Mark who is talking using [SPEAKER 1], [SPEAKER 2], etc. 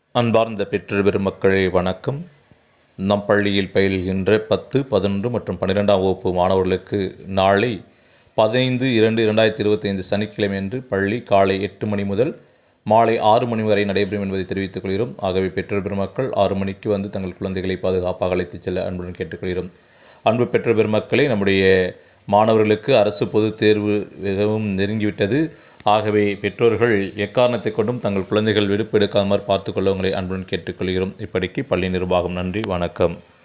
[SPEAKER 1] அன்பார்ந்த பெற்றோர் பெருமக்களே வணக்கம் நம் பள்ளியில் பயில்கின்ற பத்து பதினொன்று மற்றும் பன்னிரெண்டாம் வகுப்பு மாணவர்களுக்கு நாளை பதினைந்து இரண்டு இரண்டாயிரத்தி இருபத்தைந்து சனிக்கிழமை அன்று பள்ளி காலை எட்டு மணி முதல் மாலை ஆறு மணி வரை நடைபெறும் என்பதை தெரிவித்துக் கொள்கிறோம் ஆகவே பெற்றோர் பெருமக்கள் ஆறு மணிக்கு வந்து தங்கள் குழந்தைகளை பாதுகாப்பாக அழைத்துச் செல்ல அன்புடன் கேட்டுக்கொள்கிறோம் அன்பு பெற்றோர் பெருமக்களே நம்முடைய மாணவர்களுக்கு அரசு பொதுத் தேர்வு மிகவும் நெருங்கிவிட்டது ஆகவே பெற்றோர்கள் எக்காரணத்தை கொண்டும் தங்கள் குழந்தைகள் விடுப்பு எடுக்காமல் பார்த்துக்கொள்ள உங்களை அன்புடன் கேட்டுக்கொள்கிறோம் இப்படிக்கு பள்ளி நிர்வாகம் நன்றி வணக்கம்